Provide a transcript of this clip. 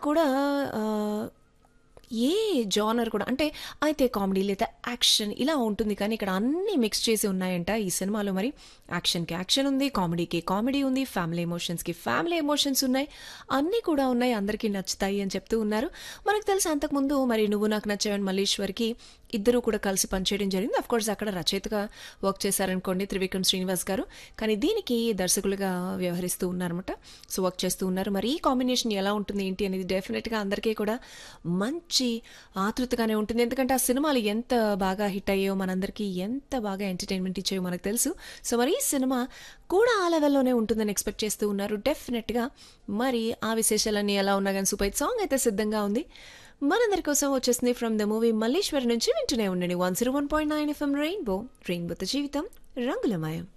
కూడా ఆ, ఏ జానర్ కూడా అంటే అయితే కామెడీ లేదా యాక్షన్ ఇలా ఉంటుంది కానీ ఇక్కడ అన్నీ మిక్స్ చేసి ఉన్నాయంట ఈ సినిమాలో మరి యాక్షన్కి యాక్షన్ ఉంది కామెడీకి కామెడీ ఉంది ఫ్యామిలీ ఎమోషన్స్కి ఫ్యామిలీ ఎమోషన్స్ ఉన్నాయి అన్నీ కూడా ఉన్నాయి అందరికీ నచ్చుతాయి అని చెప్తూ ఉన్నారు మనకు తెలుసు అంతకుముందు మరి నువ్వు నాకు నచ్చావని మల్లేశ్వర్కి ఇద్దరు కూడా కలిసి పనిచేయడం జరిగింది అఫ్ కోర్స్ అక్కడ రచయితగా వర్క్ చేశారనుకోండి త్రివిక్రమ్ శ్రీనివాస్ గారు కానీ దీనికి దర్శకులుగా వ్యవహరిస్తూ ఉన్నారన్నమాట సో వర్క్ చేస్తూ ఉన్నారు మరి ఈ కాంబినేషన్ ఎలా ఉంటుంది ఏంటి అనేది డెఫినెట్గా అందరికీ కూడా మంచి ఆతృతగానే ఉంటుంది ఎందుకంటే ఆ సినిమాలు ఎంత బాగా హిట్ అయ్యాయో మనందరికీ ఎంత బాగా ఎంటర్టైన్మెంట్ ఇచ్చాయో మనకు తెలుసు సో మరి ఈ సినిమా కూడా ఆ లెవెల్లోనే ఉంటుందని ఎక్స్పెక్ట్ చేస్తూ ఉన్నారు డెఫినెట్గా మరి ఆ విశేషాలన్నీ ఎలా ఉన్నా కానీ సూపర్ హిట్ సాంగ్ అయితే సిద్ధంగా ఉంది మనందరి కోసం వచ్చేసింది ఫ్రమ్ ద మూవీ మల్లేశ్వరి నుంచి వింటూనే ఉండండి one zero one point nine FM Rainbow రెయిన్బోతో జీవితం రంగులమయం